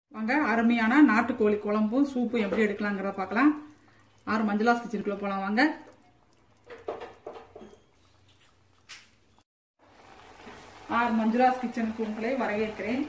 வாங்க அருமையான நாட்டுக்கோழி குழம்பும் சூப்பும் எப்படி எடுக்கலாங்கிறத பார்க்கலாம் ஆறு மஞ்சளாஸ் கிச்சனுக்குள்ள போகலாம் வாங்க ஆறு மஞ்சுளாஸ் கிச்சனுக்கு உங்களை வரவேற்கிறேன்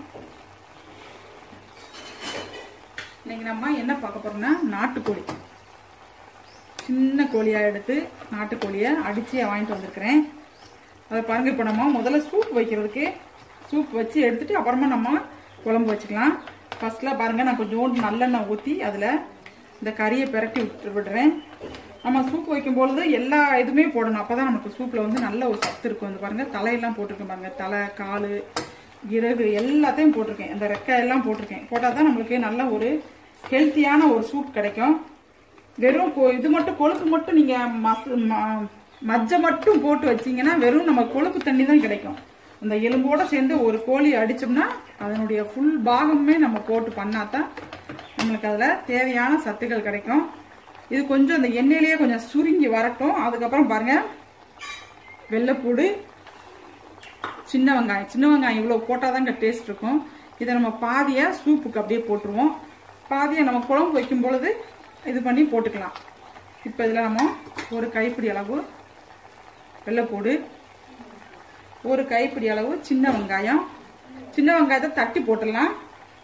இன்னைக்கு நம்ம என்ன பார்க்க போறோம்னா நாட்டுக்கோழி சின்ன கோழியா எடுத்து நாட்டுக்கோழியை அடிச்சு வாங்கிட்டு வந்திருக்கிறேன் அதை பாருங்க இப்போ நம்ம முதல்ல சூப் வைக்கிறதுக்கு சூப் வச்சு எடுத்துட்டு அப்புறமா நம்ம குழம்பு வச்சுக்கலாம் ஃபர்ஸ்ட்ல பாருங்க நான் கொஞ்சோண்டு நல்லெண்ணெய் ஊற்றி அதில் இந்த கறியை பிரட்டி விட்டு விடுறேன் நம்ம சூப் வைக்கும் பொழுது எல்லா இதுவுமே போடணும் அப்பதான் நமக்கு சூப்பில் வந்து நல்ல ஒரு சத்து இருக்கும் வந்து பாருங்க தலையெல்லாம் போட்டிருக்கேன் பாருங்க தலை கால் இறகு எல்லாத்தையும் போட்டிருக்கேன் அந்த ரெக்கை எல்லாம் போட்டிருக்கேன் போட்டால் தான் நம்மளுக்கு நல்ல ஒரு ஹெல்த்தியான ஒரு சூப் கிடைக்கும் வெறும் கொ- இது மட்டும் கொழுப்பு மட்டும் நீங்க மச ம- மஜ்ஜை மட்டும் போட்டு வச்சீங்கன்னா வெறும் நம்ம கொழுப்பு தண்ணி தான் கிடைக்கும் அந்த எலும்போட சேர்ந்து ஒரு கோழி அடிச்சோம்னா அதனுடைய ஃபுல் பாகமே நம்ம போட்டு பண்ணாதான் நம்மளுக்கு அதுல தேவையான சத்துக்கள் கிடைக்கும் இது கொஞ்சம் அந்த எண்ணெயிலேயே கொஞ்சம் சுருங்கி வரட்டும் அதுக்கப்புறம் பாருங்க வெள்ளைப்பூடு சின்ன வெங்காயம் சின்ன வெங்காயம் இவ்வளோ போட்டால் டேஸ்ட் இருக்கும் இதை நம்ம பாதியை சூப்புக்கு அப்படியே போட்டுருவோம் பாதியை நம்ம குழம்பு வைக்கும் பொழுது இது பண்ணி போட்டுக்கலாம் இப்போ இதில் நம்ம ஒரு கைப்பிடி அளவு வெள்ளைப்பூடு ஒரு கைப்பிடி அளவு சின்ன வெங்காயம் சின்ன வெங்காயத்தை தட்டி போட்டுடலாம்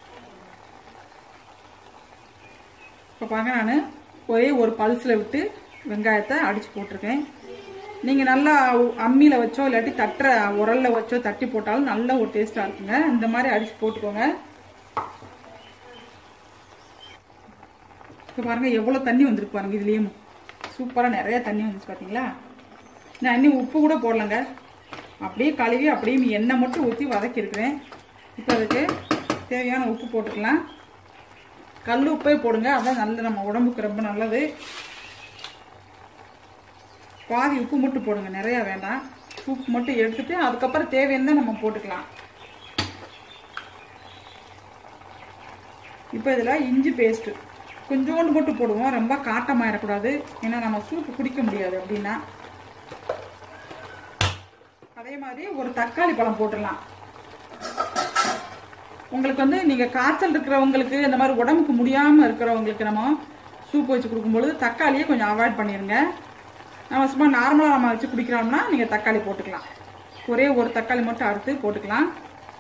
இப்போ பாருங்க நான் ஒரே ஒரு பல்ஸில் விட்டு வெங்காயத்தை அடித்து போட்டிருக்கேன் நீங்கள் நல்லா அம்மியில் வச்சோ இல்லாட்டி தட்டுற உரல்ல வச்சோ தட்டி போட்டாலும் நல்ல ஒரு டேஸ்ட்டாக இருக்குங்க இந்த மாதிரி அடித்து போட்டுக்கோங்க இப்போ பாருங்க எவ்வளோ தண்ணி வந்திருக்கு பாருங்க இதுலேயும் சூப்பராக நிறைய தண்ணி வந்துச்சு பார்த்தீங்களா நான் இன்னும் உப்பு கூட போடலங்க அப்படியே கழுவி அப்படியே எண்ணெய் மட்டும் ஊற்றி வதக்கியிருக்கிறேன் இப்போ அதுக்கு தேவையான உப்பு போட்டுக்கலாம் கல் உப்பே போடுங்க அதான் நல்ல நம்ம உடம்புக்கு ரொம்ப நல்லது பாதி உப்பு மட்டும் போடுங்க நிறையா வேண்டாம் உப்பு மட்டும் எடுத்துட்டு அதுக்கப்புறம் தேவையான நம்ம போட்டுக்கலாம் இப்போ இதில் இஞ்சி பேஸ்ட்டு கொஞ்சோண்டு மட்டும் போடுவோம் ரொம்ப காட்டமாயிடக்கூடாது ஏன்னா நம்ம சூப்பு குடிக்க முடியாது அப்படின்னா அதே மாதிரி ஒரு தக்காளி பழம் போட்டுடலாம் உங்களுக்கு வந்து நீங்கள் காய்ச்சல் இருக்கிறவங்களுக்கு இந்த மாதிரி உடம்புக்கு முடியாமல் இருக்கிறவங்களுக்கு நம்ம சூப் வச்சு கொடுக்கும்பொழுது தக்காளியை கொஞ்சம் அவாய்ட் பண்ணிடுங்க நம்ம சும்மா நார்மலாக நம்ம வச்சு குடிக்கிறோம்னா நீங்கள் தக்காளி போட்டுக்கலாம் ஒரே ஒரு தக்காளி மட்டும் அறுத்து போட்டுக்கலாம்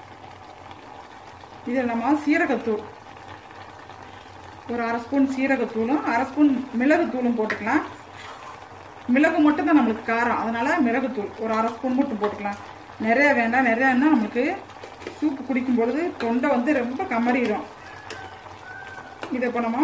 இதில் நம்ம சீரகத்தூள் ஒரு அரை ஸ்பூன் சீரகத்தூளும் அரை ஸ்பூன் மிளகுத்தூளும் போட்டுக்கலாம் மிளகு மட்டும் தான் நம்மளுக்கு காரம் அதனால மிளகுத்தூள் ஒரு அரை ஸ்பூன் மட்டும் போட்டுக்கலாம் நிறைய வேண்டாம் நிறையா இருந்தால் நம்மளுக்கு சூப்பு குடிக்கும் பொழுது தொண்டை வந்து ரொம்ப கமறிடும் இதை இப்போ நம்ம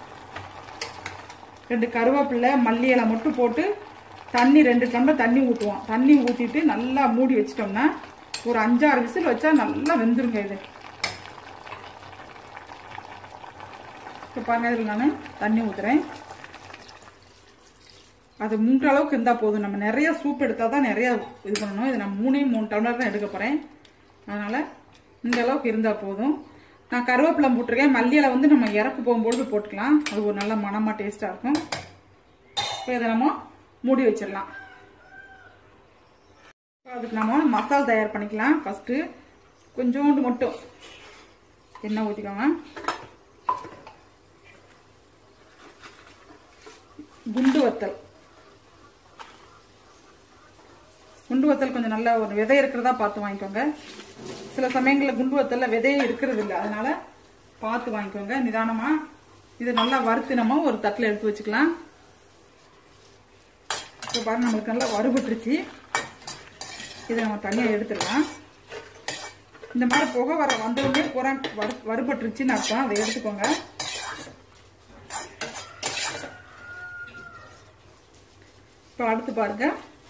ரெண்டு கருவேப்பிலை மல்லி இலை மட்டும் போட்டு தண்ணி ரெண்டு டம்ளர் தண்ணி ஊற்றுவோம் தண்ணி ஊற்றிட்டு நல்லா மூடி வச்சிட்டோம்னா ஒரு அஞ்சாறு விசில் வச்சா நல்லா வெந்துருங்க இது இப்போ பாருங்க இதில் நான் தண்ணி ஊற்றுறேன் அது மூன்று அளவுக்கு இருந்தால் போதும் நம்ம நிறைய சூப் எடுத்தால் தான் நிறைய இது பண்ணணும் இது நான் மூணே மூணு டம்ளர் தான் எடுக்க போகிறேன் அதனால் இந்த அளவுக்கு இருந்தால் போதும் நான் கருவேப்பிலை போட்டிருக்கேன் மல்லி இலை வந்து நம்ம இறக்கு போகும்பொழுது போட்டுக்கலாம் அது ஒரு நல்ல மனமாக டேஸ்ட்டாக இருக்கும் இப்போ இதை நம்ம மூடி வச்சிடலாம் இப்போ அதுக்கு நம்ம மசாலா தயார் பண்ணிக்கலாம் ஃபஸ்ட்டு கொஞ்சோண்டு மட்டும் எண்ணெய் ஊற்றிக்கோங்க குண்டு வத்தல் குண்டு வத்தல் கொஞ்சம் நல்ல ஒரு விதை இருக்கிறதா பார்த்து வாங்கிக்கோங்க சில சமயங்களில் குண்டு வத்தல்ல விதையே இருக்கிறது இல்லை அதனால பார்த்து வாங்கிக்கோங்க நிதானமா இது நல்லா வறுத்து நம்ம ஒரு தட்டில் எடுத்து வச்சுக்கலாம் இப்போ பாருங்க நம்மளுக்கு நல்லா வறுபட்டுருச்சு இதை நம்ம தனியாக எடுத்துடலாம் இந்த மாதிரி புகை வர வந்தவுடனே புற வறு வறுபட்டுருச்சுன்னு அர்த்தம் அதை எடுத்துக்கோங்க இப்போ அடுத்து பாருங்க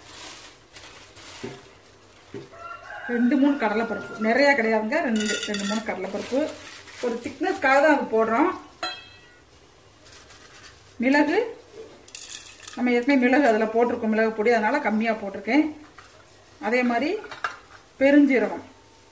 ரெண்டு மூணு கடலைப்பருப்பு நிறைய கிடையாதுங்க ரெண்டு ரெண்டு மூணு கடலைப்பருப்பு ஒரு திக்னஸ்க்காக தான் அது போடுறோம் மிளகு நம்ம ஏற்கனவே மிளகு அதில் போட்டிருக்கோம் மிளகு பொடி அதனால கம்மியாக போட்டிருக்கேன் அதே மாதிரி பெருஞ்சீரகம்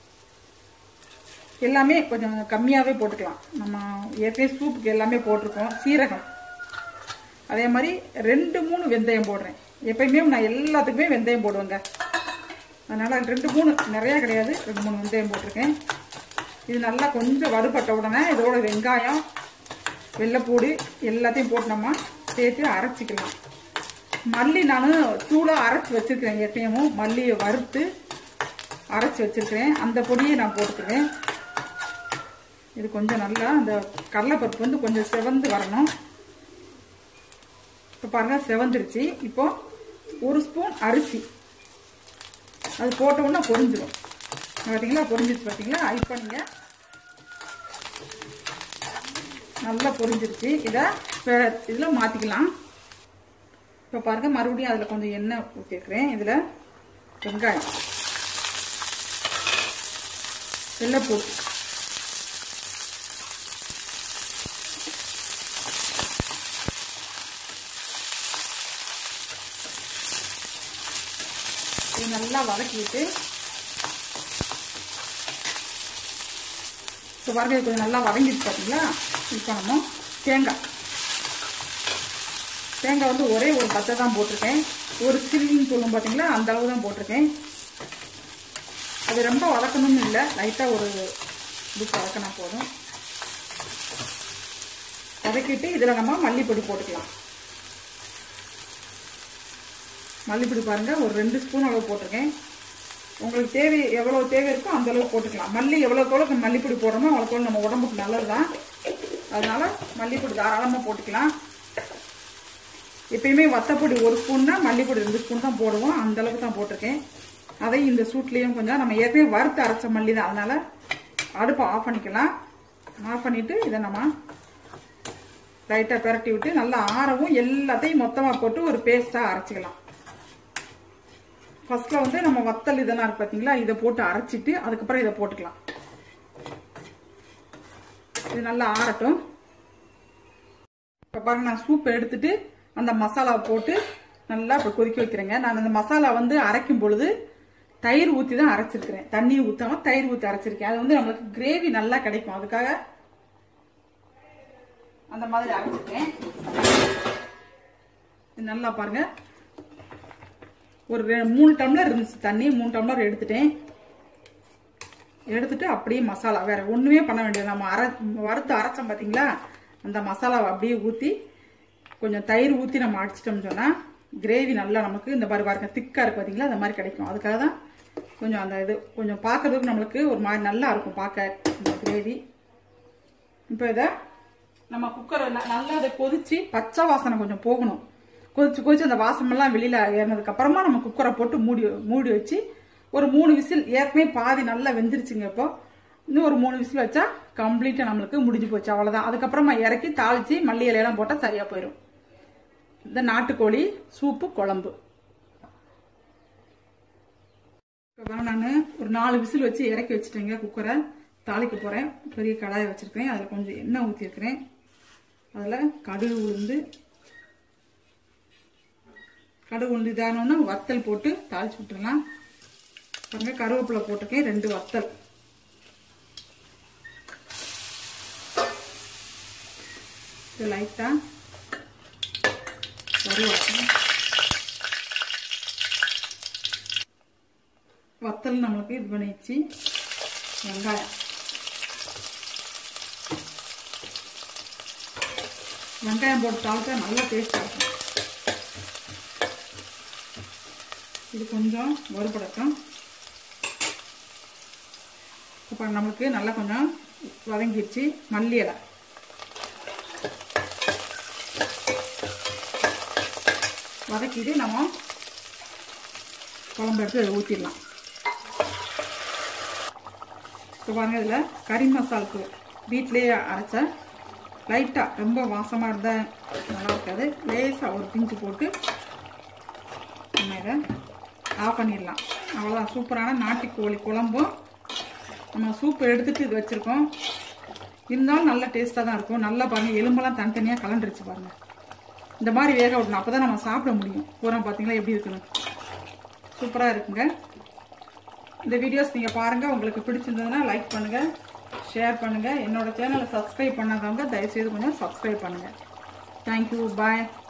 எல்லாமே கொஞ்சம் கம்மியாகவே போட்டுக்கலாம் நம்ம ஏற்கனவே சூப்புக்கு எல்லாமே போட்டிருக்கோம் சீரகம் அதே மாதிரி ரெண்டு மூணு வெந்தயம் போடுறேன் எப்பயுமே நான் எல்லாத்துக்குமே வெந்தயம் போடுவேங்க அதனால் ரெண்டு மூணு நிறையா கிடையாது ரெண்டு மூணு வெந்தயம் போட்டிருக்கேன் இது நல்லா கொஞ்சம் வறுபட்ட உடனே இதோட வெங்காயம் வெள்ளைப்பூடு எல்லாத்தையும் போட்டு நம்ம சேர்த்து அரைச்சிக்கலாம் மல்லி நான் தூளாக அரைச்சி வச்சிருக்கிறேன் எப்பயும் மல்லியை வறுத்து அரைச்சி வச்சிருக்கிறேன் அந்த பொடியை நான் போட்டுக்கிறேன் இது கொஞ்சம் நல்லா அந்த கடலைப்பருப்பு வந்து கொஞ்சம் செவந்து வரணும் இப்போ பாருங்க செவந்துருச்சு இப்போ ஒரு ஸ்பூன் அரிசி அது போட்ட உடனே பொரிஞ்சிடும் பார்த்தீங்களா பொரிஞ்சிருச்சு பார்த்தீங்களா இப்போ நீங்கள் நல்லா பொரிஞ்சிருச்சு இதை இதில் மாற்றிக்கலாம் இப்போ பாருங்க மறுபடியும் அதில் கொஞ்சம் எண்ணெய் ஊற்றிருக்கிறேன் இதில் வெங்காயம் வெள்ளைப்பூடு இது நல்லா வதக்கிட்டு இப்போ பாருங்க இது கொஞ்சம் நல்லா வதங்கிடுச்சு பார்த்தீங்களா இப்போ நம்ம தேங்காய் தேங்காய் வந்து ஒரே ஒரு பத்தை தான் போட்டிருக்கேன் ஒரு சில்லின்னு சொல்லும் பார்த்தீங்களா அந்த அளவு தான் போட்டிருக்கேன் அது ரொம்ப வதக்கணும்னு இல்லை லைட்டாக ஒரு இது வதக்கினா போதும் வதக்கிட்டு இதில் நம்ம மல்லிப்பொடி போட்டுக்கலாம் மல்லிப்பொடி பாருங்க ஒரு ரெண்டு ஸ்பூன் அளவு போட்டிருக்கேன் உங்களுக்கு தேவை எவ்வளோ தேவை இருக்கோ அந்த அளவு போட்டுக்கலாம் மல்லி எவ்வளோக்கு எவ்வளோ மல்லிப்பொடி போடுறோமோ அவ்வளோக்கு நம்ம உடம்புக்கு நல்லது தான் அதனால மல்லிப்பொடி தாராளமாக போட்டுக்கலாம் எப்பயுமே வத்தப்பொடி ஒரு ஸ்பூன்னா மல்லிப்பொடி ரெண்டு ஸ்பூன் தான் போடுவோம் அந்த அளவுக்கு தான் போட்டிருக்கேன் அதையும் இந்த சூட்லேயும் கொஞ்சம் நம்ம ஏற்கனவே வறுத்து அரைச்ச மல்லி தான் அதனால அடுப்பை ஆஃப் பண்ணிக்கலாம் ஆஃப் பண்ணிட்டு இதை நம்ம லைட்டாக பிரட்டி விட்டு நல்லா ஆறவும் எல்லாத்தையும் மொத்தமாக போட்டு ஒரு பேஸ்ட்டாக அரைச்சிக்கலாம் ஃபர்ஸ்ட்ல வந்து நம்ம வத்தல் இதெல்லாம் இருக்கு பார்த்தீங்களா இதை போட்டு அரைச்சிட்டு அதுக்கப்புறம் இதை போட்டுக்கலாம் இது நல்லா ஆறட்டும் இப்போ பாருங்க நான் சூப் எடுத்துட்டு அந்த மசாலாவை போட்டு நல்லா இப்போ கொதிக்க வைக்கிறேங்க நான் அந்த மசாலா வந்து அரைக்கும் பொழுது தயிர் ஊற்றி தான் அரைச்சிருக்கிறேன் தண்ணி ஊற்றாம தயிர் ஊற்றி அரைச்சிருக்கேன் அது வந்து நம்மளுக்கு கிரேவி நல்லா கிடைக்கும் அதுக்காக அந்த மாதிரி அரைச்சிருக்கேன் இது நல்லா பாருங்க ஒரு ரெ- மூணு டம்ளர் இருந்துச்சு தண்ணி மூணு டம்ளர் எடுத்துட்டேன் எடுத்துட்டு அப்படியே மசாலா வேற ஒண்ணுமே பண்ண வேண்டியது நம்ம அரை வறுத்து அரைச்சோம் பாத்தீங்களா அந்த மசாலாவை அப்படியே ஊத்தி கொஞ்சம் தயிர் ஊத்தி நம்ம அடிச்சிட்டோம்னு சொன்னா கிரேவி நல்லா நமக்கு இந்த மாதிரி பாருங்க திக்கா இருக்கு பாத்தீங்களா அந்த மாதிரி கிடைக்கும் அதுக்காக தான் கொஞ்சம் அந்த இது கொஞ்சம் பார்க்கறதுக்கு நம்மளுக்கு ஒரு மாதிரி நல்லா இருக்கும் பார்க்க இந்த கிரேவி இப்போ இதை நம்ம குக்கரை நல்லா அதை கொதிச்சு பச்சை வாசனை கொஞ்சம் போகணும் கொதிச்சு கொதிச்சு அந்த வாசமெல்லாம் வெளியில ஏறினதுக்கு அப்புறமா நம்ம குக்கரை போட்டு மூடி மூடி வச்சு ஒரு மூணு விசில் ஏற்கனவே பாதி நல்லா வெந்துருச்சுங்க இப்போ இன்னும் ஒரு மூணு விசில் வச்சா கம்ப்ளீட்டா நம்மளுக்கு முடிஞ்சு போச்சு அவ்வளவுதான் அதுக்கப்புறமா இறக்கி தாளிச்சு மல்லி இலையெல்லாம் போட்டா சரியா போயிடும் இந்த நாட்டுக்கோழி சூப்பு குழம்பு இப்போ நான் ஒரு நாலு விசில் வச்சு இறக்கி வச்சுட்டேங்க குக்கரை தாளிக்க போறேன் பெரிய கடாயை வச்சிருக்கேன் அதில் கொஞ்சம் எண்ணெய் ஊற்றிருக்கிறேன் அதில் கடுகு உளுந்து கடுகு உளுந்து இதானோன்னா வத்தல் போட்டு தாளிச்சு விட்டுறலாம் பாருங்க கருவேப்பிலை போட்டிருக்கேன் ரெண்டு வத்தல் இது லைட்டாக கருவாட்டம் வத்தல் நம்மளுக்கு இது பண்ணிடுச்சு வெங்காயம் வெங்காயம் போட்டு தாளிச்சா நல்லா டேஸ்டாக இருக்கும் இது கொஞ்சம் வறுபடட்டும் இப்போ நமக்கு நல்லா கொஞ்சம் வதங்கிடுச்சு மல்லி இலை வதக்கிட்டு நம்ம குழம்பு எடுத்து அதை ஊற்றிடலாம் இப்போ பாருங்க இதில் கறி மசால் தூள் வீட்டிலேயே அரைச்ச லைட்டாக ரொம்ப வாசமாக இருந்தால் நல்லா இருக்காது லேசாக ஒரு பிஞ்சு போட்டு நம்ம இதை ஆஃப் பண்ணிடலாம் அவ்வளோதான் சூப்பரான நாட்டுக்கோழி குழம்பும் நம்ம சூப் எடுத்துட்டு இது வச்சுருக்கோம் இருந்தாலும் நல்ல டேஸ்ட்டாக தான் இருக்கும் நல்லா பாருங்கள் எலும்பெல்லாம் தனித்தனியாக கலண்டுருச்சு பாருங்கள் இந்த மாதிரி வேக விடணும் அப்போ தான் நம்ம சாப்பிட முடியும் பூரா பார்த்தீங்களா எப்படி இருக்குன்னு சூப்பராக இருக்குங்க இந்த வீடியோஸ் நீங்கள் பாருங்கள் உங்களுக்கு பிடிச்சிருந்ததுன்னா லைக் பண்ணுங்கள் ஷேர் பண்ணுங்கள் என்னோட சேனலை சப்ஸ்கிரைப் பண்ணாதவங்க தயவுசெய்து கொஞ்சம் சப்ஸ்கிரைப் பண்ணுங்கள் தேங்க்யூ பாய்